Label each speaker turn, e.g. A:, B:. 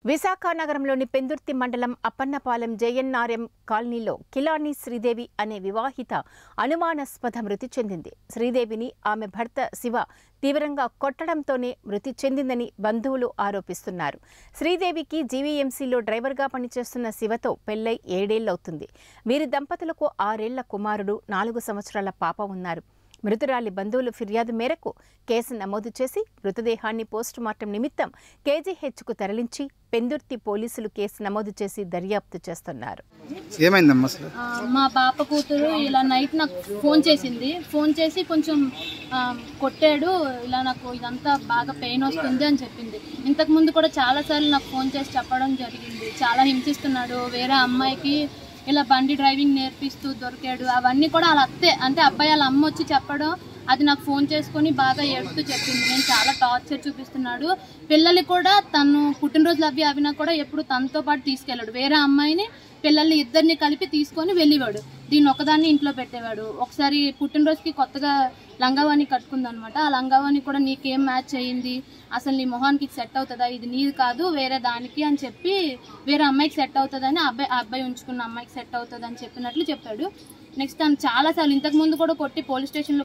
A: విశాఖ నగరంలోని పెందుర్తి మండలం అప్పన్నపాలెం జేఎన్ఆర్ఎం కాలనీలో కిలాని శ్రీదేవి అనే వివాహిత అనుమానాస్పద మృతి చెందింది శ్రీదేవిని ఆమె భర్త శివ తీవ్రంగా కొట్టడంతోనే మృతి చెందిందని బంధువులు ఆరోపిస్తున్నారు శ్రీదేవికి జీవీఎంసీలో డ్రైవర్గా పనిచేస్తున్న శివతో పెళ్లై ఏడేళ్లవుతుంది వీరి దంపతులకు ఆరేళ్ల కుమారుడు నాలుగు సంవత్సరాల పాప ఉన్నారు మృతురాలి బంధువుల ఫిర్యాదు మేరకు కేసు నమోదు చేసి మృతదేహాన్ని పోస్టుమార్టం నిమిత్తం కేజీహెచ్కు తరలించి పెందుర్తి పోలీసులు కేసు నమోదు చేసి దర్యాప్తు చేస్తున్నారు
B: ఏమైందమ్మా అసలు
C: ఆ, మా పాప కూతురు ఇలా నైట్ నాకు ఫోన్ చేసింది ఫోన్ చేసి కొంచెం ఆ, కొట్టాడు ఇలా నాకు ఇదంతా బాగా పెయిన్ వస్తుంది అని చెప్పింది ఇంతకు ముందు కూడా చాలాసార్లు నాకు ఫోన్ చేసి చెప్పడం జరిగింది చాలా హింసిస్తున్నాడు వేరే అమ్మాయికి ఇలా బండి డ్రైవింగ్ నేర్పిస్తూ దొరికాడు అవన్నీ కూడా వాళ్ళ అత్తే అంటే అబ్బాయి వాళ్ళ అమ్మ వచ్చి చెప్పడం అది నాకు ఫోన్ చేసుకొని బాగా ఏడుస్తూ చెప్పింది నేను చాలా టార్చర్ చూపిస్తున్నాడు పిల్లలు కూడా తను పుట్టినరోజులు అవి అవినా కూడా ఎప్పుడు తనతో పాటు తీసుకెళ్ళాడు వేరే అమ్మాయిని పిల్లల్ని ఇద్దరిని కలిపి తీసుకొని వెళ్ళేవాడు దీన్ని ఒకదాన్ని ఇంట్లో పెట్టేవాడు ఒకసారి పుట్టినరోజుకి కొత్తగా లంగావాణి కట్టుకుందనమాట ఆ లంగావాణి కూడా నీకేం మ్యాచ్ అయ్యింది అసలు నీ మొహానికి సెట్ అవుతుందా ఇది నీది కాదు వేరే దానికి అని చెప్పి వేరే అమ్మాయికి సెట్ అవుతుందని ఆ అబ్బాయి ఆ అబ్బాయి ఉంచుకున్న అమ్మాయికి సెట్ అవుతుంది అని చెప్పినట్లు చెప్పాడు నెక్స్ట్ తను చాలాసార్లు ఇంతకు ముందు కూడా కొట్టి పోలీస్ స్టేషన్లో